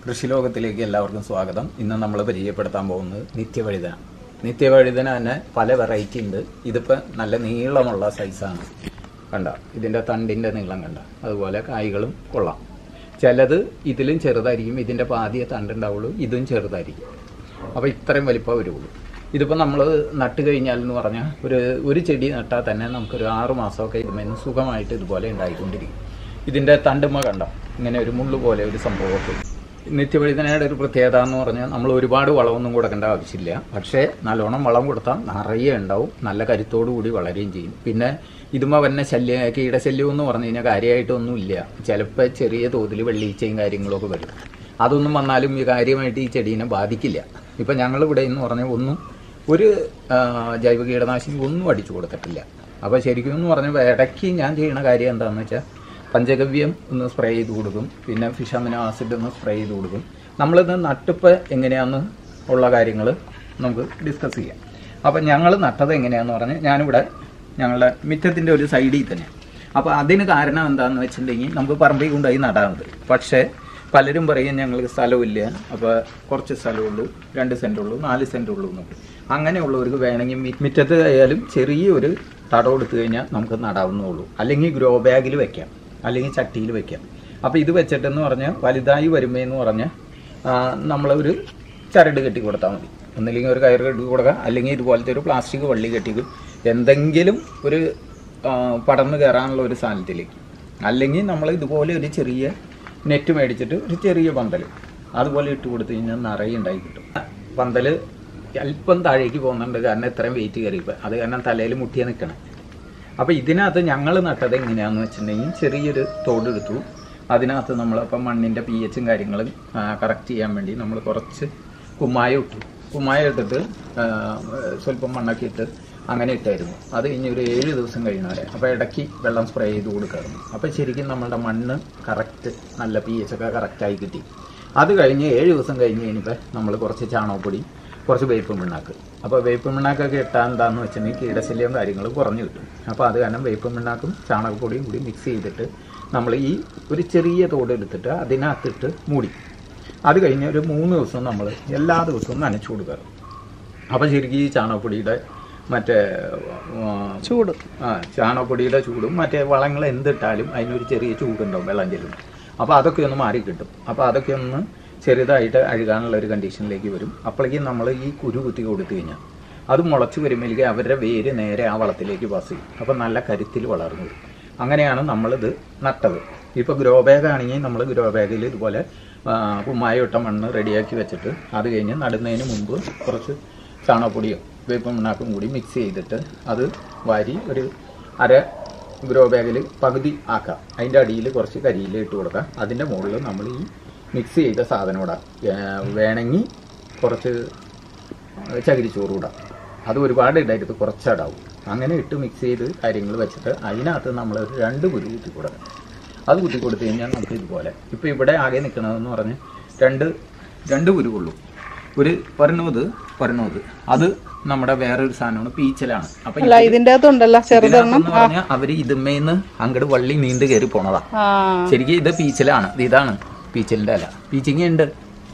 കൃഷി ലോകത്തിലേക്ക് എല്ലാവർക്കും സ്വാഗതം ഇന്ന് നമ്മൾ പരിചയപ്പെടുത്താൻ പോകുന്നത് നിത്യവഴുതന നിത്യവഴുതന തന്നെ പല വെറൈറ്റി ഉണ്ട് ഇതിപ്പോൾ നല്ല നീളമുള്ള സൈസാണ് കണ്ട ഇതിൻ്റെ തണ്ടിൻ്റെ നീളം കണ്ട അതുപോലെ കായ്കളും കൊള്ളാം ചിലത് ഇതിലും ചെറുതായിരിക്കും ഇതിൻ്റെ പാതിയെ തണ്ടുണ്ടാവുള്ളൂ ഇതും ചെറുതായിരിക്കും അപ്പോൾ ഇത്രയും വലിപ്പം വരുള്ളൂ ഇതിപ്പോൾ നമ്മൾ നട്ട് കഴിഞ്ഞാൽ എന്ന് പറഞ്ഞാൽ ഒരു ഒരു ചെടി നട്ടാൽ തന്നെ നമുക്കൊരു ആറ് മാസമൊക്കെ ഇതുമെന്ന് സുഖമായിട്ട് ഇതുപോലെ ഉണ്ടായിക്കൊണ്ടിരിക്കും ഇതിൻ്റെ തണ്ടുമ്മ കണ്ട ഇങ്ങനെ ഒരു മുള്ളു പോലെ ഒരു സംഭവമൊക്കെ നിത്യവഴുതനയുടെ ഒരു പ്രത്യേകത എന്ന് പറഞ്ഞാൽ നമ്മൾ ഒരുപാട് വളമൊന്നും കൊടുക്കേണ്ട ആവശ്യമില്ല പക്ഷേ നല്ലോണം വളം കൊടുത്താൽ നിറയെ ഉണ്ടാവും നല്ല കരുത്തോടു കൂടി വളരുകയും ചെയ്യും പിന്നെ ഇതുമ്മ വന്ന ശല്യം കീടശല്യം എന്ന് പറഞ്ഞു കഴിഞ്ഞാൽ കാര്യമായിട്ടൊന്നുമില്ല ചിലപ്പോൾ ചെറിയ തോതിൽ വെള്ളീച്ചയും കാര്യങ്ങളൊക്കെ വരും അതൊന്നും വന്നാലും ഈ കാര്യമായിട്ട് ഈ ചെടീനെ ബാധിക്കില്ല ഇപ്പം ഞങ്ങളിവിടെ എന്ന് പറഞ്ഞാൽ ഒന്നും ഒരു ആ, ജൈവ കീടനാശിനി ഒന്നും അടിച്ചു കൊടുത്തിട്ടില്ല അപ്പോൾ ശരിക്കും എന്ന് പറഞ്ഞാൽ ഇടയ്ക്ക് ഞാൻ ചെയ്യുന്ന കാര്യം എന്താണെന്ന് വെച്ചാൽ പഞ്ചഗവ്യം ഒന്ന് സ്പ്രേ ചെയ്ത് കൊടുക്കും പിന്നെ ഫിഷ് അമിനോ ആസിഡ് ഒന്ന് സ്പ്രേ ചെയ്ത് കൊടുക്കും നമ്മളിത് നട്ടിപ്പ് എങ്ങനെയാന്ന് ഉള്ള കാര്യങ്ങൾ നമുക്ക് ഡിസ്കസ് ചെയ്യാം അപ്പം ഞങ്ങൾ നട്ടത് എങ്ങനെയാന്ന് പറഞ്ഞാൽ ഞാനിവിടെ ഞങ്ങളുടെ മിറ്റത്തിൻ്റെ ഒരു സൈഡിൽ തന്നെ അപ്പോൾ അതിന് കാരണം എന്താണെന്ന് വെച്ചിട്ടുണ്ടെങ്കിൽ നമുക്ക് പറമ്പിൽ കൊണ്ടുപോയി നടാറുണ്ട് പക്ഷേ പലരും പറയും ഞങ്ങൾക്ക് സ്ഥലമില്ല അപ്പോൾ കുറച്ച് സ്ഥലമുള്ളൂ രണ്ട് സെൻറ്റ് ഉള്ളൂ നാല് സെൻറ്റ് ഉള്ളൂ എന്നൊക്കെ അങ്ങനെയുള്ളവർക്ക് വേണമെങ്കിൽ മി- മിറ്റത്ത് ആയാലും ചെറിയൊരു തടം എടുത്തു കഴിഞ്ഞാൽ നമുക്ക് നടാവുന്നുള്ളൂ അല്ലെങ്കിൽ ഗ്രോ ബാഗിൽ വെക്കാം അല്ലെങ്കിൽ ചട്ടിയിൽ വെക്കാം അപ്പോൾ ഇത് വെച്ചിട്ടെന്ന് പറഞ്ഞാൽ വലുതായി വരുമ്പോഴെന്ന് പറഞ്ഞാൽ നമ്മളൊരു ചരട് കെട്ടി കൊടുത്താൽ മതി ഒന്നില്ലെങ്കിൽ ഒരു കയറ് കെട്ടി കൊടുക്കുക അല്ലെങ്കിൽ ഇതുപോലത്തെ ഒരു പ്ലാസ്റ്റിക് വള്ളി കെട്ടിക്കും എന്തെങ്കിലും ഒരു ആ, പടർന്ന് കയറാനുള്ള ഒരു സാധനത്തിലേക്ക് അല്ലെങ്കിൽ നമ്മൾ ഇതുപോലെ ഒരു ചെറിയ നെറ്റ് മേടിച്ചിട്ട് ഒരു ചെറിയ പന്തൽ അതുപോലെ ഇട്ട് കൊടുത്തു കഴിഞ്ഞാൽ നിറയെ ഉണ്ടായി കിട്ടും പന്തൽ അല്പം താഴേക്ക് പോകുന്നുണ്ട് കാരണം ഇത്രയും വെയിറ്റ് കയറിയപ്പോൾ അത് കാരണം തലയിൽ മുട്ടിയ നിൽക്കണം അപ്പോൾ ഇതിനകത്ത് ഞങ്ങൾ നട്ടത് എങ്ങനെയാണെന്ന് വെച്ചിട്ടുണ്ടെങ്കിൽ ചെറിയൊരു തോട് എടുത്തു അതിനകത്ത് നമ്മളിപ്പം മണ്ണിൻ്റെ പി എച്ചും കാര്യങ്ങളും കറക്റ്റ് ചെയ്യാൻ വേണ്ടി നമ്മൾ കുറച്ച് കുമ്മായം ഇട്ടു കുമ്മായം ഇട്ടിട്ട് ആ, സ്വല്പം മണ്ണൊക്കെ ഇട്ട് അങ്ങനെ ഇട്ടായിരുന്നു അത് കഴിഞ്ഞ് ഒരു ഏഴ് ദിവസം കഴിഞ്ഞാൽ അപ്പോൾ ഇടയ്ക്ക് വെള്ളം സ്പ്രേ ചെയ്ത് കൊടുക്കായിരുന്നു അപ്പോൾ ശരിക്കും നമ്മളുടെ മണ്ണ് കറക്റ്റ് നല്ല പി എച്ച് ഒക്കെ കറക്റ്റായി കിട്ടി അത് കഴിഞ്ഞ് ഏഴ് ദിവസം കഴിഞ്ഞ് കഴിഞ്ഞപ്പോൾ നമ്മൾ കുറച്ച് ചാണകപ്പൊടി കുറച്ച് വേപ്പ് പിണ്ണാക്ക് അപ്പോൾ വേപ്പ് പിണ്ണാക്കൊക്കെ ഇട്ടാൽ എന്താണെന്ന് വെച്ചിട്ടുണ്ടെങ്കിൽ കീടശല്യവും കാര്യങ്ങളും കുറഞ്ഞു കിട്ടും അപ്പോൾ അത് കാരണം വേപ്പ് പിണ്ണാക്കും ചാണകപ്പൊടിയും കൂടി മിക്സ് ചെയ്തിട്ട് നമ്മൾ ഈ ഒരു ചെറിയ തോട് എടുത്തിട്ട് അതിനകത്തിട്ട് മൂടി അത് കഴിഞ്ഞ് ഒരു മൂന്ന് ദിവസം നമ്മൾ എല്ലാ ദിവസവും നനച്ചു കൊടുക്കുക അപ്പോൾ ശരിക്കും ഈ ചാണകപ്പൊടിയുടെ മറ്റേ ആ, ചൂട് ആ ചാണകപ്പൊടിയുടെ ചൂടും മറ്റേ വളങ്ങൾ എന്തിട്ടാലും അതിനൊരു ചെറിയ ചൂടുണ്ടാവും വെള്ളം ചെല്ലുമ്പോൾ അപ്പോൾ അതൊക്കെ ഒന്ന് മാറി കിട്ടും അപ്പോൾ അതൊക്കെ ഒന്ന് ചെറുതായിട്ട് അഴുകാനുള്ള ഒരു കണ്ടീഷനിലേക്ക് വരും അപ്പോഴേക്കും നമ്മൾ ഈ കുരു കുത്തി കൊടുത്തു കഴിഞ്ഞാൽ അത് മുളച്ച് വരുമ്പോഴേക്കും അവരുടെ വേര് നേരെ ആ വളത്തിലേക്ക് പാസ് ചെയ്യും അപ്പോൾ നല്ല കരുത്തിൽ വളർന്നു വരും അങ്ങനെയാണ് നമ്മളിത് നട്ടത് ഇപ്പോൾ ഗ്രോ ബാഗ് ആണെങ്കിൽ നമ്മൾ ഗ്രോ ബാഗിൽ ഇതുപോലെ ആ, കുമ്മായ ഇട്ട മണ്ണ് റെഡിയാക്കി വെച്ചിട്ട് അത് കഴിഞ്ഞ് നടുന്നതിന് മുമ്പ് കുറച്ച് ചാണകപ്പൊടിയോ വേപ്പും പിണ്ണാക്കും കൂടി മിക്സ് ചെയ്തിട്ട് അത് വാരി ഒരു അര ഗ്രോ ബാഗിൽ പകുതി ആക്കാം അതിൻ്റെ അടിയിൽ കുറച്ച് കരിയില ഇട്ട് കൊടുക്കാം അതിൻ്റെ മുകളിൽ നമ്മൾ ഈ മിക്സ് ചെയ്ത സാധനം ഇടാം ഏർ വേണമെങ്കിൽ കുറച്ച് ചകിരിച്ചോറ് ഇടാം അത് ഒരുപാട് ഇടരുത് കുറച്ചിടാവും അങ്ങനെ ഇട്ട് മിക്സ് ചെയ്ത് കാര്യങ്ങൾ വെച്ചിട്ട് അതിനകത്ത് നമ്മൾ ഒരു രണ്ട് കുരു കുത്തി കൊടുക്കണം അത് കുത്തി കൊടുത്തു കഴിഞ്ഞാൽ നമുക്ക് ഇതുപോലെ ഇപ്പോൾ ഇവിടെ ആകെ നിൽക്കണതെന്ന് പറഞ്ഞ് രണ്ട് രണ്ട് കുരു കൊള്ളൂ ഒരു പരണത് പരണത് അത് നമ്മുടെ വേറൊരു സാധനമാണ് പീച്ചലാണ് അപ്പൊ അല്ല ഇതിന്റെ അകത്തുണ്ടല്ലോ ചെറുതെണ്ണം ഇതിനകത്തെന്ന് പറഞ്ഞാൽ അവര് ഇതുമേന്ന് അങ്ങോട്ട് വള്ളി നീണ്ടു കയറി പോണതാ ആ ശരിക്കും ഇത് പീച്ചലാണ് ഇത് ഇതാണ് പീച്ചലിന്റെ അല പീച്ചിങ്ങ ഉണ്ട്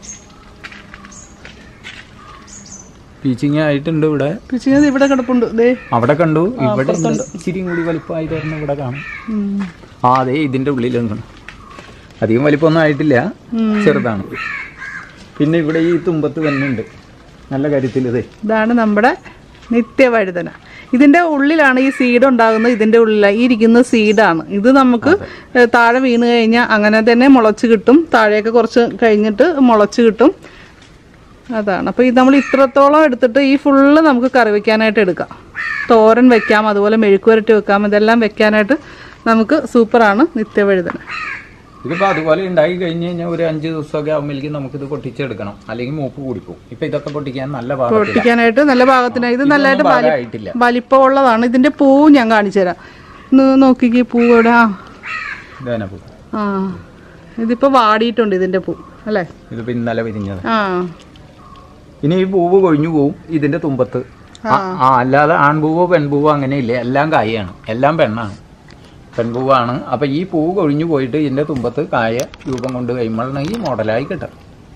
പീച്ചിങ്ങ ആയിട്ടുണ്ട് ഇവിടെ പിച്ചിങ്ങത് ഇവിടെ കിടപ്പുണ്ട് ദേ അവിടെ കണ്ടു ഇവിടെ ഉണ്ട്. ഇച്ചിരിയും കൂടി വലിപ്പമായി തരുന്ന ഇവിടെ കാണും ഉം. ആ അതെ ഇതിന്റെ ഉള്ളിലുണ്ട് അധികം വലിപ്പമൊന്നും ആയിട്ടില്ല ഉം. ചെറുതാണ് പിന്നെ ഇവിടെ ഈ തുമ്പത്ത് തന്നെയുണ്ട് നല്ല കരുത്തിൽ ഇതേ ഇതാണ് നമ്മുടെ നിത്യവഴുതന ഇതിന്റെ ഉള്ളിലാണ് ഈ സീഡ് ഉണ്ടാകുന്നത് ഇതിന്റെ ഉള്ളിലാണ് ഈ ഇരിക്കുന്ന സീഡാണ് ഇത് നമുക്ക് ഏ, താഴെ വീണ് കഴിഞ്ഞാൽ അങ്ങനെ തന്നെ മുളച്ച് കിട്ടും താഴെയൊക്കെ കുറച്ച് കഴിഞ്ഞിട്ട് മുളച്ച് കിട്ടും അതാണ് അപ്പോൾ ഇത് നമ്മൾ ഇത്രത്തോളം എടുത്തിട്ട് ഈ ഫുള്ള് നമുക്ക് കറി വെക്കാനായിട്ട് എടുക്കാം തോരൻ വെക്കാം അതുപോലെ മെഴുക്കുവരട്ടി വെക്കാം ഇതെല്ലാം വെക്കാനായിട്ട് നമുക്ക് സൂപ്പറാണ് നിത്യവഴുതന ഇതിപ്പോ അതുപോലെ ഉണ്ടായി കഴിഞ്ഞ് കഴിഞ്ഞാൽ ഒരു അഞ്ച് ദിവസമൊക്കെ ആകുമ്പോഴേക്കും നമുക്കിത് പൊട്ടിച്ചെടുക്കണം അല്ലെങ്കിൽ മൂപ്പ് കൂടിപ്പോകും ഇപ്പൊ ഇതൊക്കെ പൊട്ടിക്കാൻ നല്ല പാകത്തില്ല പൊട്ടിക്കാനായിട്ട് നല്ല ഭാഗത്തിന് ഇത് നല്ലതായിട്ട് വലി പാകമായിട്ടില്ല വലിപ്പമുള്ളതാണ് ഇതിന്റെ പൂവ് ഞാൻ കാണിച്ചു തരാം ഒന്ന് നോക്കിക്കേ പൂവ് എവിടെ ആ ഇതന്നെ പൂ ആ ഇതിപ്പോ വാടിയിട്ടുണ്ട് ഇതിന്റെ പൂ അല്ലേ ഇതിപ്പോ ഇന്നലെ വിരിഞ്ഞത് ആ ഇനി ഈ പൂവ് കൊഴിഞ്ഞു പോവും ഇതിന്റെ തുമ്പത്ത് ആ ആ, അല്ലാതെ ആൺപൂവോ പെൺപൂവോ അങ്ങനെയില്ല എല്ലാം കായാണ് എല്ലാം പെണ്ണാണ് പെൺപൂവാണ് അപ്പൊ ഈ പൂവ് കൊഴിഞ്ഞു പോയിട്ട് ഇതിന്റെ തുമ്പത്ത് കായ രൂപം കൊണ്ട് കഴിയുമ്പോഴാണ് ഈ മോഡലായി കിട്ടും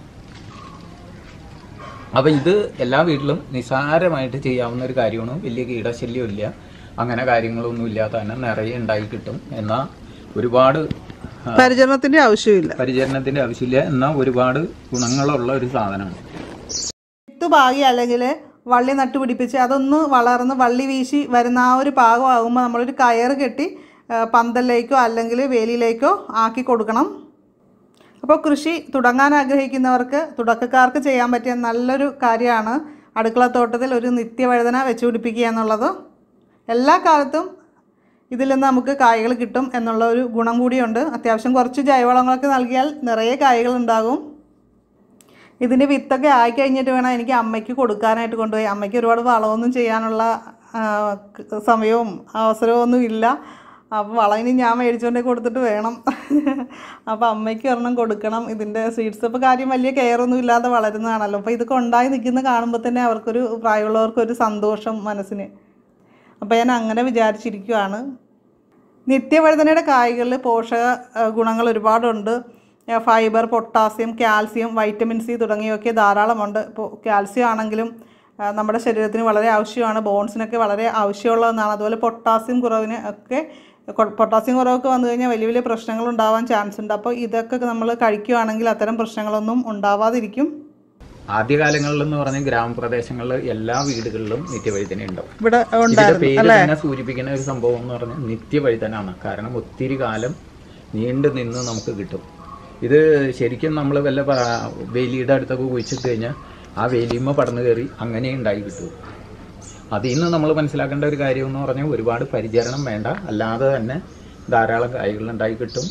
അപ്പം ഇത് എല്ലാ വീട്ടിലും നിസ്സാരമായിട്ട് ചെയ്യാവുന്ന ഒരു കാര്യമാണ് വലിയ കീടശല്യം ഇല്ല അങ്ങനെ കാര്യങ്ങളൊന്നും ഇല്ലാത്ത തന്നെ നിറയെ ഉണ്ടായി കിട്ടും എന്നാൽ ഒരുപാട് ആ, പരിചരണത്തിന്റെ ആവശ്യമില്ല പരിചരണത്തിന്റെ ആവശ്യമില്ല എന്നാൽ ഒരുപാട് ഗുണങ്ങളുള്ള ഒരു സാധനമാണ് വിത്ത് പാകി അല്ലെങ്കിൽ വള്ളി നട്ടുപിടിപ്പിച്ച് അതൊന്ന് വളർന്ന് വള്ളി വീശി വരുന്ന ആ ഒരു പാകമാകുമ്പോൾ നമ്മളൊരു കയറ് കെട്ടി ആ, പന്തലിലേക്കോ അല്ലെങ്കിൽ വേലിയിലേക്കോ ആക്കി കൊടുക്കണം അപ്പോൾ കൃഷി തുടങ്ങാൻ ആഗ്രഹിക്കുന്നവർക്ക് തുടക്കക്കാർക്ക് ചെയ്യാൻ പറ്റിയ നല്ലൊരു കാര്യമാണ് അടുക്കളത്തോട്ടത്തിൽ ഒരു നിത്യവഴുതന വെച്ച് പിടിപ്പിക്കുക എന്നുള്ളത് എല്ലാ കാലത്തും ഇതിൽ നിന്ന് നമുക്ക് കായ്കൾ കിട്ടും എന്നുള്ള ഒരു ഗുണം കൂടിയുണ്ട് അത്യാവശ്യം കുറച്ച് ജൈവവളങ്ങളൊക്കെ നൽകിയാൽ നിറയെ കായ്കൾ ഉണ്ടാകും ഇതിൻ്റെ വിത്തൊക്കെ ആയി കഴിഞ്ഞിട്ട് വേണം എനിക്ക് അമ്മയ്ക്ക് കൊടുക്കാനായിട്ട് കൊണ്ടുപോയി അമ്മയ്ക്ക് ഒരുപാട് വളമൊന്നും ചെയ്യാനുള്ള ആ, ക- സമയവും അവസരവും ഒന്നും ഇല്ല അപ്പോൾ വളം ഇനി ഞാൻ മേടിച്ചുകൊണ്ടേ കൊടുത്തിട്ട് വേണം അപ്പോൾ അമ്മയ്ക്ക് ഒരെണ്ണം കൊടുക്കണം ഇതിൻ്റെ സീഡ്സ് ഇപ്പോൾ കാര്യം വലിയ കെയറൊന്നും ഇല്ലാതെ വളരുന്നതാണല്ലോ അപ്പോൾ ഇതൊക്കെ ഉണ്ടായി നിൽക്കുന്ന കാണുമ്പോൾ തന്നെ അവർക്കൊരു പ്രായമുള്ളവർക്കൊരു സന്തോഷം മനസ്സിന് അപ്പോൾ ഞാൻ അങ്ങനെ വിചാരിച്ചിരിക്കുവാണ് നിത്യവഴുതനയുടെ കായ്കളിൽ പോഷക ആ, ഗുണങ്ങൾ ഒരുപാടുണ്ട് ആ, fibre potassium calcium vitamin C തുടങ്ങിയൊക്കെ ധാരാളമുണ്ട് ഇപ്പോൾ കാൽസ്യം ആണെങ്കിലും ആ, നമ്മുടെ ശരീരത്തിന് വളരെ ആവശ്യമാണ് ബോൺസിനൊക്കെ വളരെ ആവശ്യമുള്ളതെന്നാണ് അതുപോലെ പൊട്ടാസ്യം കുറവിന് ഒക്കെ കൊ- പൊട്ടാസ്യം കുറവൊക്കെ വന്നു കഴിഞ്ഞാൽ വലിയ വലിയ പ്രശ്നങ്ങൾ ഉണ്ടാവാൻ ചാൻസ് ഉണ്ട് അപ്പോൾ ഇതൊക്കെ നമ്മൾ കഴിക്കുകയാണെങ്കിൽ അത്തരം പ്രശ്നങ്ങളൊന്നും ഉണ്ടാവാതിരിക്കും ആദ്യകാലങ്ങളിൽ എന്ന് പറഞ്ഞ ഗ്രാമപ്രദേശങ്ങളിൽ എല്ലാ വീടുകളിലും നിത്യവഴുതന ഉണ്ടാവും ഇവിടെ ഇതിന്റെ ഉണ്ടായിരുന്നു പേര് തന്നെ സൂചിപ്പിക്കുന്ന ഒരു സംഭവം എന്ന് പറഞ്ഞാൽ നിത്യവഴുതനാണ് കാരണം ഒത്തിരി കാലം നീണ്ടു നിന്ന് നമുക്ക് കിട്ടും ഇത് ശരിക്കും നമ്മൾ വല്ല പ- വേലിയുടെ അടുത്തൊക്കെ കുഴിച്ചിട്ട് കഴിഞ്ഞാൽ ആ വേലിയുമ്മ പടന്നു കയറി അങ്ങനെ ഉണ്ടായി കിട്ടും അതിൽ നിന്ന് നമ്മൾ മനസ്സിലാക്കേണ്ട ഒരു കാര്യം എന്ന് പറഞ്ഞാൽ ഒരുപാട് പരിചരണം വേണ്ട അല്ലാതെ തന്നെ ധാരാളം കായ്കൾ ഉണ്ടായി കിട്ടും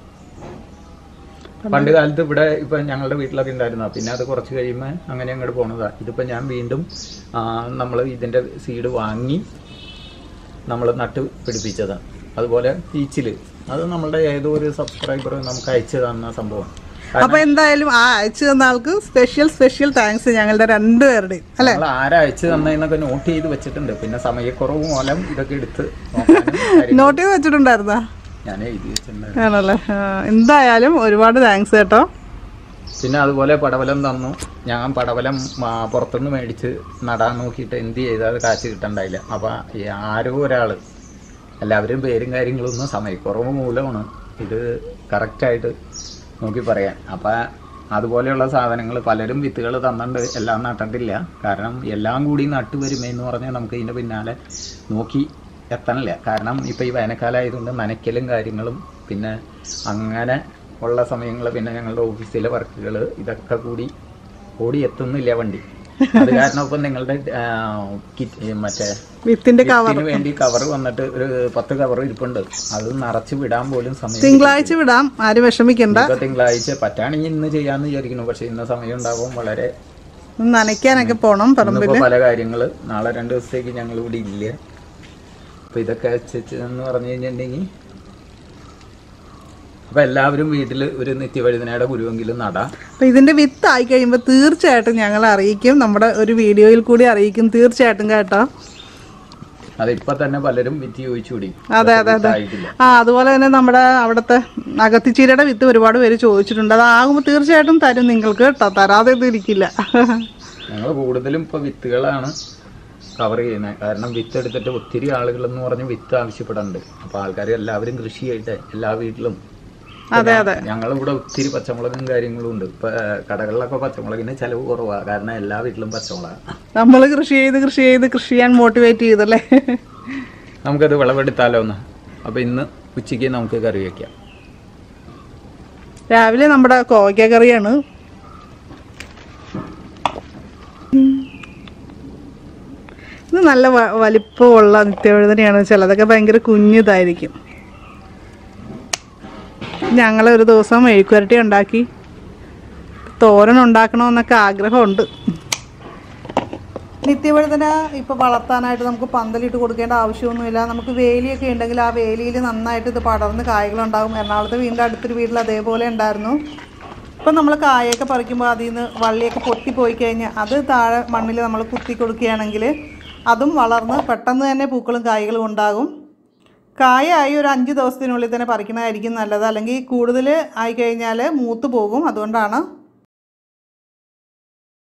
പണ്ട് കാലത്ത് ഇവിടെ ഇപ്പൊ ഞങ്ങളുടെ വീട്ടിലൊക്കെ ഉണ്ടായിരുന്ന പിന്നെ അത് കുറച്ച് കഴിയുമ്പോൾ അങ്ങനെ അങ്ങോട്ട് പോണതാ ഇതിപ്പോ ഞാൻ വീണ്ടും നമ്മൾ ഇതിന്റെ സീഡ് വാങ്ങി നമ്മൾ നട്ട് പിടിപ്പിച്ചതാണ് അതുപോലെ പീച്ചില് അത് നമ്മളുടെ ഏതോ ഒരു സബ്സ്ക്രൈബർ നമുക്ക് അയച്ചു തന്ന സംഭവം അപ്പൊ എന്തായാലും ആ അയച്ചു തന്ന ആൾക്ക് സ്പെഷ്യൽ സ്പെഷ്യൽ താങ്ക്സ് ഞങ്ങളുടെ രണ്ടുപേരുടെയും അല്ലെ നമ്മൾ ആരാ അയച്ചു തന്നതെന്നൊക്കെ നോട്ട് ചെയ്ത് വെച്ചിട്ടുണ്ട് പിന്നെ സമയക്കുറവ് മൂലം ഇതൊക്കെ എടുത്ത് നോക്കാനും കാര്യം നോട്ട് ചെയ്ത് വെച്ചിട്ടുണ്ടായിരുന്നാ ഞാൻ എഴുതി വെച്ചിട്ടുണ്ട് ആണല്ലേ ആ, എന്തായാലും ഒരുപാട് താങ്ക്സ് കേട്ടോ പിന്നെ അതുപോലെ പടവലം തന്നു ഞാൻ പടവലം ആ, പുറത്തുനിന്ന് മേടിച്ച് നടാൻ നോക്കിയിട്ട് എന്ത് ചെയ്താൽ കാശ് കിട്ടണ്ടായില്ല അപ്പം ഈ ആരോ ഒരാൾ എല്ലാവരും പേരും കാര്യങ്ങളൊന്നും സമയക്കുറവ് മൂലമാണ് ഇത് കറക്റ്റായിട്ട് നോക്കി പറയാൻ അപ്പം അതുപോലെയുള്ള സാധനങ്ങൾ പലരും വിത്തുകൾ തന്നിട്ടുണ്ട് എല്ലാം നട്ടിട്ടില്ല കാരണം എല്ലാം കൂടി നട്ടു വരുമെന്ന് പറഞ്ഞാൽ നമുക്ക് ഇതിൻ്റെ പിന്നാലെ നോക്കി എത്തണില്ല കാരണം ഇപ്പം ഈ വേനൽക്കാലമായതുകൊണ്ട് നനയ്ക്കലും കാര്യങ്ങളും പിന്നെ അങ്ങനെ ഉള്ള സമയങ്ങൾ പിന്നെ ഞങ്ങളുടെ ഓഫീസിലെ വർക്കുകൾ ഇതൊക്കെ കൂടി ഓടി എത്തുന്നില്ല വണ്ടി അത് കാരണം ഇപ്പം നിങ്ങളുടെ ആ, കിറ്റ് മറ്റേ വിത്തിന്റെ കവർ ഇതിന് വേണ്ടി കവർ വന്നിട്ട് ഒരു പത്ത് കവർ ഇരിപ്പുണ്ട് അത് നിറച്ച് വിടാൻ പോലും സമയം തിങ്കളാഴ്ച വിടാം ആരും വിഷമിക്കണ്ട ഇപ്പൊ തിങ്കളാഴ്ച പറ്റാണെങ്കിൽ ഇന്ന് ചെയ്യാന്ന് വിചാരിക്കുന്നു പക്ഷെ ഇന്ന് സമയം ഉണ്ടാവും വളരെ ഒന്ന് നനയ്ക്കാനൊക്കെ പോണം പറമ്പിൽ ഇന്നിപ്പോ പല കാര്യങ്ങള് നാളെ രണ്ട് ദിവസത്തേക്ക് ഞങ്ങൾ ഇവിടെ ഇല്ല അപ്പൊ ഇതൊക്കെ വെച്ച് എന്ന് പറഞ്ഞു കഴിഞ്ഞിട്ടുണ്ടെങ്കിൽ അപ്പൊ എല്ലാവരും വീട്ടിൽ ഒരു നിത്യവഴുതനയുടെ ഗുരുവെങ്കിലും നടാം അപ്പൊ ഇതിന്റെ വിത്ത് ആയി കഴിയുമ്പോൾ തീർച്ചയായിട്ടും ഞങ്ങൾ അറിയിക്കും നമ്മുടെ ഒരു വീഡിയോയിൽ കൂടി അറിയിക്കും തീർച്ചയായിട്ടും കേട്ടോ അത് ഇപ്പൊ തന്നെ പലരും വിറ്റ് ചോദിച്ചു കൂടി അതെ അതെ അതെ ആയിട്ടില്ല ആ അതുപോലെ തന്നെ നമ്മുടെ അവിടുത്തെ അകത്തിച്ചീരയുടെ വിത്ത് ഒരുപാട് പേര് ചോദിച്ചിട്ടുണ്ട് അതാകുമ്പോൾ തീർച്ചയായിട്ടും തരും നിങ്ങൾക്ക് കേട്ടോ തരാതെ ഒന്നും ഇരിക്കില്ല ഞങ്ങൾ കൂടുതലും ഇപ്പൊ വിത്തുകളാണ് കവർ ചെയ്യുന്നത് കാരണം വിത്ത് എടുത്തിട്ട് ഒത്തിരി ആളുകൾ എന്ന് പറഞ്ഞ് വിത്ത് ആവശ്യപ്പെടുന്നുണ്ട് അപ്പൊ ആൾക്കാർ എല്ലാവരും കൃഷി ചെയ്യട്ടെ എല്ലാ വീട്ടിലും അതെ അതെ ഞങ്ങളിവിടെ ഒത്തിരി പച്ചമുളകും കാര്യങ്ങളും ഉണ്ട് ഇപ്പൊ ഏഹ്, കടകളിലൊക്കെ പച്ചമുളകിന് ചെലവ് കുറവാണ് കാരണം എല്ലാ വീട്ടിലും പച്ചമുളക് നമ്മൾ കൃഷി ചെയ്ത് കൃഷി ചെയ്ത് കൃഷി ചെയ്യാൻ മോട്ടിവേറ്റ് ചെയ്തല്ലേ നമുക്കത് വിളവെടുത്താലോ ഒന്ന് അപ്പൊ ഇന്ന് ഉച്ചയ്ക്ക് നമുക്ക് കറി വെക്കാം രാവിലെ നമ്മുടെ കോവയ്ക്ക കറിയാണ് ഇത് നല്ല വ- വലിപ്പമുള്ള നിത്യവഴുതനയാണ് ചിലതൊക്കെ ഭയങ്കര കുഞ്ഞിതായിരിക്കും ഞങ്ങൾ ഒരു ദിവസം മെഴുക്കുരട്ടി ഉണ്ടാക്കി തോരൻ ഉണ്ടാക്കണമെന്നൊക്കെ ആഗ്രഹമുണ്ട് നിത്യവഴുതന ഇപ്പോൾ വളർത്താനായിട്ട് നമുക്ക് പന്തലിട്ട് കൊടുക്കേണ്ട ആവശ്യമൊന്നുമില്ല നമുക്ക് വേലിയൊക്കെ ഉണ്ടെങ്കിൽ ആ വേലിയിൽ നന്നായിട്ട് ഇത് പടർന്ന് കായ്കളുണ്ടാകും എറണാകുളത്ത് വീടിൻ്റെ അടുത്തൊരു വീട്ടിൽ അതേപോലെ ഉണ്ടായിരുന്നു ഇപ്പം നമ്മൾ കായൊക്കെ പറിക്കുമ്പോൾ അതിൽ നിന്ന് വള്ളിയൊക്കെ പൊട്ടിപ്പോയി കഴിഞ്ഞാൽ അത് താഴെ മണ്ണിൽ നമ്മൾ കുത്തി കൊടുക്കുകയാണെങ്കിൽ അതും വളർന്ന് പെട്ടെന്ന് തന്നെ പൂക്കളും കായ്കളും ഉണ്ടാകും കായായി ഒരു അഞ്ച് ദിവസത്തിനുള്ളിൽ തന്നെ പറിക്കുന്നതായിരിക്കും നല്ലത് അല്ലെങ്കിൽ കൂടുതൽ ആയി കഴിഞ്ഞാൽ മൂത്ത് പോകും അതുകൊണ്ടാണ്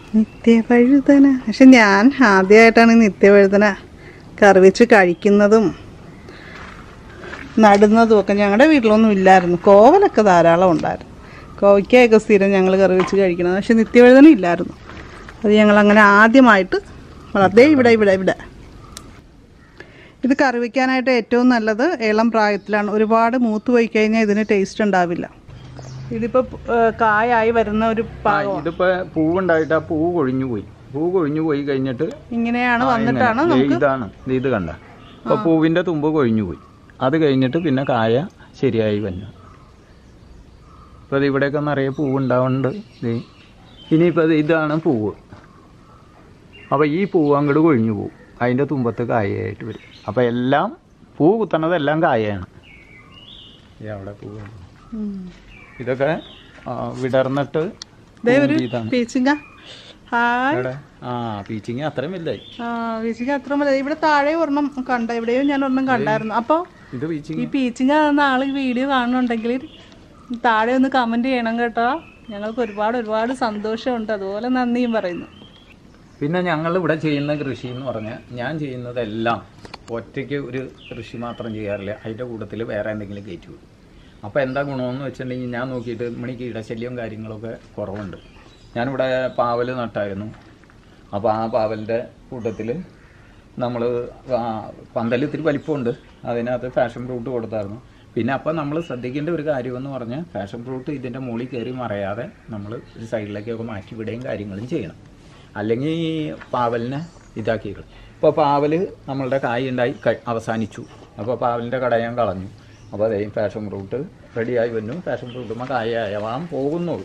നിത്യവഴുതന പക്ഷെ ഞാൻ ആദ്യമായിട്ടാണ് ഈ നിത്യവഴുതന കറി വെച്ച് കഴിക്കുന്നതും നടുന്നതും ഒക്കെ ഞങ്ങളുടെ വീട്ടിലൊന്നും ഇല്ലായിരുന്നു കോവലൊക്കെ ധാരാളം ഉണ്ടായിരുന്നു കോവയ്ക്കൊക്കെ സ്ഥിരം ഞങ്ങൾ കറി വെച്ച് കഴിക്കണം പക്ഷെ നിത്യവഴുതന ഇല്ലായിരുന്നു അത് ഞങ്ങൾ അങ്ങനെ ആദ്യമായിട്ട് വളർത്തേ ഇവിടെ ഇവിടെ ഇവിടെ ഇത് കറി വയ്ക്കാനായിട്ട് ഏറ്റവും നല്ലത് ഇളം പ്രായത്തിലാണ് ഒരുപാട് മൂത്ത് പോയി കഴിഞ്ഞാൽ ഇതിന് ടേസ്റ്റ് ഉണ്ടാവില്ല ഇതിപ്പോൾ കായായി വരുന്ന ഒരു പാകം ഇതിപ്പോ പൂവുണ്ടായിട്ട് ആ പൂവ് കൊഴിഞ്ഞു പോയി പൂ കൊഴിഞ്ഞു പോയി കഴിഞ്ഞിട്ട് ഇങ്ങനെയാണ് ആ, വന്നിട്ടാണ് ഇങ്ങനെ. ദേ ഇതാണ് ദേ ഇത് കണ്ട അപ്പൊ പൂവിന്റെ തുമ്പ് കൊഴിഞ്ഞു പോയി അത് കഴിഞ്ഞിട്ട് പിന്നെ കായ ശരിയായി വന്നു ഇപ്പൊ ദേ ഇവിടെയൊക്കെ നിറയെ പൂവ് ഉണ്ടാവുന്നുണ്ട് ദേ ഇനിയിപ്പോ ദേ ഇതാണ് പൂവ് അപ്പൊ ഈ പൂവ് അങ്ങോട്ട് കൊഴിഞ്ഞു പോകും അതിന്റെ തുമ്പത്ത് കായയായിട്ട് വരും അപ്പൊ എല്ലാം പൂ കുത്തണതെല്ലാം കായയാണ് ദേ അവിടെ പൂവ് ഉം. ഇതൊക്കെ ആ, വിടർന്നിട്ട് ദേ ഒരു ഇതാണ് പീച്ചിങ്ക ഹായ് എവിടെ? ആ പീച്ചിങ് അത്രയും വലുതായി ആ പീച്ചിങ്ക അത്ര മതി ഇവിടെ താഴെ ഒരെണ്ണം കണ്ട എവിടെയോ ഞാൻ ഒരെണ്ണം കണ്ടായിരുന്നു അപ്പോൾ ഇത് പീച്ചിങ് ഈ പീച്ചിങ്ക എന്ന ആള് ഈ വീഡിയോ കാണുന്നുണ്ടെങ്കിൽ താഴെ ഒന്ന് കമന്റ് ചെയ്യണം കേട്ടോ ഞങ്ങൾക്ക് ഒരുപാട് ഒരുപാട് സന്തോഷമുണ്ട് അതുപോലെ നന്ദിയും പറയുന്നു പിന്നെ ഞങ്ങൾ ഇവിടെ ചെയ്യുന്ന കൃഷി എന്ന് പറഞ്ഞാൽ ഞാൻ ചെയ്യുന്നതെല്ലാം ഒറ്റയ്ക്ക് ഒരു കൃഷി മാത്രം ചെയ്യാറില്ല അതിൻ്റെ കൂട്ടത്തിൽ വേറെ എന്തെങ്കിലും കയറ്റി വിടും അപ്പോൾ എന്താ ഗുണമെന്ന് വെച്ചിട്ടുണ്ടെങ്കിൽ ഞാൻ നോക്കിയിട്ട് മണി കീടശല്യവും കാര്യങ്ങളൊക്കെ കുറവുണ്ട് ഞാനിവിടെ പാവൽ നട്ടായിരുന്നു അപ്പോൾ ആ പാവലിൻ്റെ കൂട്ടത്തിൽ നമ്മൾ പന്തൽ ഇത്തിരി വലിപ്പമുണ്ട് അതിനകത്ത് ഫാഷൻ ഫ്രൂട്ട് കൊടുത്തായിരുന്നു പിന്നെ അപ്പം നമ്മൾ ശ്രദ്ധിക്കേണ്ട ഒരു കാര്യമെന്ന് പറഞ്ഞാൽ ഫാഷൻ ഫ്രൂട്ട് ഇതിൻ്റെ മുകളിൽ കയറി മറയാതെ നമ്മൾ ഒരു സൈഡിലേക്കൊക്കെ മാറ്റി വിടുകയും കാര്യങ്ങളും ചെയ്യണം അല്ലെങ്കിൽ ഈ പാവലിനെ ഇതാക്കിയിടും ഇപ്പോൾ പാവൽ നമ്മളുടെ കായ് ഉണ്ടായി ക- അവസാനിച്ചു അപ്പോൾ പാവലിൻ്റെ കട ഞാൻ കളഞ്ഞു അപ്പോൾ അതേ ഫാഷൻ ഫ്രൂട്ട് റെഡിയായി വന്നു ഫാഷൻ ഫ്രൂട്ടുമ്പോൾ കായ ആവാൻ പോകുന്നുള്ളൂ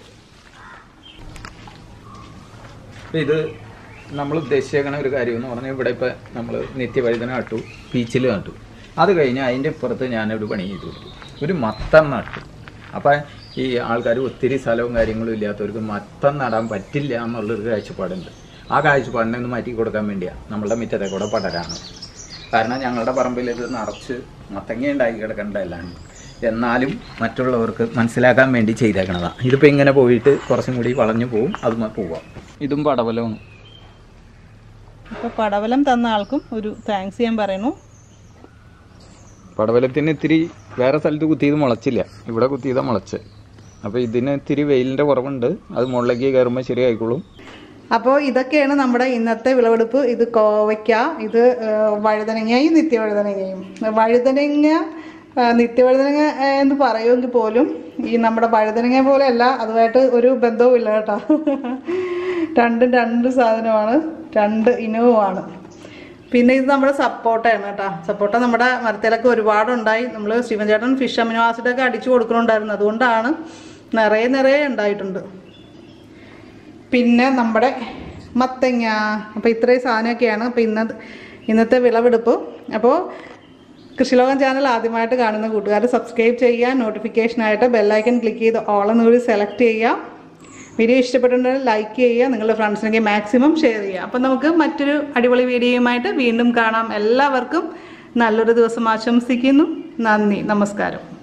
ഇപ്പൊ ഇത് നമ്മൾ ഉദ്ദേശിച്ചേക്കണ ഒരു കാര്യം എന്ന് പറഞ്ഞാൽ ഇവിടെ ഇപ്പം നമ്മൾ നിത്യവഴുതന നട്ടു പീച്ചിൽ നട്ടു അത് കഴിഞ്ഞ് അതിൻ്റെ ഇപ്പുറത്ത് ഞാനൊരു പണി ചെയ്തു കൊടുത്തു ഒരു മത്തം നട്ടു അപ്പം ഈ ആൾക്കാർ ഒത്തിരി സ്ഥലവും കാര്യങ്ങളും ഇല്ലാത്തവർക്ക് മത്തം നടാൻ പറ്റില്ല എന്നുള്ളൊരു കാഴ്ചപ്പാടുണ്ട് ആ കാഴ്ചപ്പാടിനെ ഒന്ന് മാറ്റി കൊടുക്കാൻ വേണ്ടിയാണ് നമ്മളുടെ മുറ്റത്തെ കൂടെ പടരാണ് കാരണം ഞങ്ങളുടെ പറമ്പിൽ ഇത് നിറച്ച് മത്തങ്ങ ഉണ്ടാക്കി കിടക്കേണ്ടതല്ലാണ് എന്നാലും മറ്റുള്ളവർക്ക് മനസ്സിലാക്കാൻ വേണ്ടി ചെയ്തേക്കണതാണ് ഇതിപ്പോൾ ഇങ്ങനെ പോയിട്ട് കുറച്ചും കൂടി വളഞ്ഞു പോവും അത് മ- പോവാം ഇതും പടവലമാണ് അപ്പോൾ പടവലം തന്ന ആൾക്കും ഒരു താങ്ക്സ് ഞാൻ പറയുന്നു പടവലത്തിന് ഇത്തിരി വേറെ സ്ഥലത്ത് കുത്തിയത് മുളച്ചില്ല ഇവിടെ കുത്തിയതാ മുളച്ച് അപ്പോൾ ഇതിന് ഇത്തിരി വെയിലിൻ്റെ കുറവുണ്ട് അത് മുകളിലേക്ക് കയറുമ്പോൾ ശരിയായിക്കോളും അപ്പോൾ ഇതൊക്കെയാണ് നമ്മുടെ ഇന്നത്തെ വിളവെടുപ്പ് ഇത് കോവയ്ക്ക ഇത് ആ, വഴുതനങ്ങയും നിത്യവഴുതനങ്ങയും വഴുതനങ്ങ ആ, നിത്യവഴുതനങ്ങ ആ, എന്ന് പറയുമെങ്കിൽ പോലും ഈ നമ്മുടെ വഴുതനങ്ങ പോലെയല്ല അതുമായിട്ട് ഒരു ബന്ധവും ഇല്ല കേട്ടോ രണ്ടും രണ്ട് സാധനമാണ് രണ്ട് ഇനവുമാണ് പിന്നെ ഇത് നമ്മുടെ സപ്പോട്ടയാണ് കേട്ടോ സപ്പോട്ട നമ്മുടെ മരത്തിലൊക്കെ ഒരുപാടുണ്ടായി നമ്മൾ ശിവൻചേട്ടൻ ഫിഷ് അമിനോ ആസിഡൊക്കെ അടിച്ചു കൊടുക്കുന്നുണ്ടായിരുന്നു അതുകൊണ്ടാണ് നിറയെ നിറയെ ഉണ്ടായിട്ടുണ്ട് പിന്നെ നമ്മുടെ മത്തങ്ങ അപ്പോൾ ഇത്രയും സാധനമൊക്കെയാണ് അപ്പോൾ ഇന്ന ഇന്നത്തെ വിളവെടുപ്പ് അപ്പോൾ കൃഷിലോകം ചാനൽ ആദ്യമായിട്ട് കാണുന്ന കൂട്ടുകാർ സബ്സ്ക്രൈബ് ചെയ്യുക നോട്ടിഫിക്കേഷനായിട്ട് ബെല്ലൈക്കൺ ക്ലിക്ക് ചെയ്ത് ഓൾ എന്നൂടി സെലക്ട് ചെയ്യുക വീഡിയോ ഇഷ്ടപ്പെട്ടിട്ടുണ്ടെങ്കിൽ ലൈക്ക് ചെയ്യുക നിങ്ങളുടെ ഫ്രണ്ട്സിനൊക്കെ മാക്സിമം ഷെയർ ചെയ്യുക അപ്പം നമുക്ക് മറ്റൊരു അടിപൊളി വീഡിയോയുമായിട്ട് വീണ്ടും കാണാം എല്ലാവർക്കും നല്ലൊരു ദിവസം ആശംസിക്കുന്നു നന്ദി നമസ്കാരം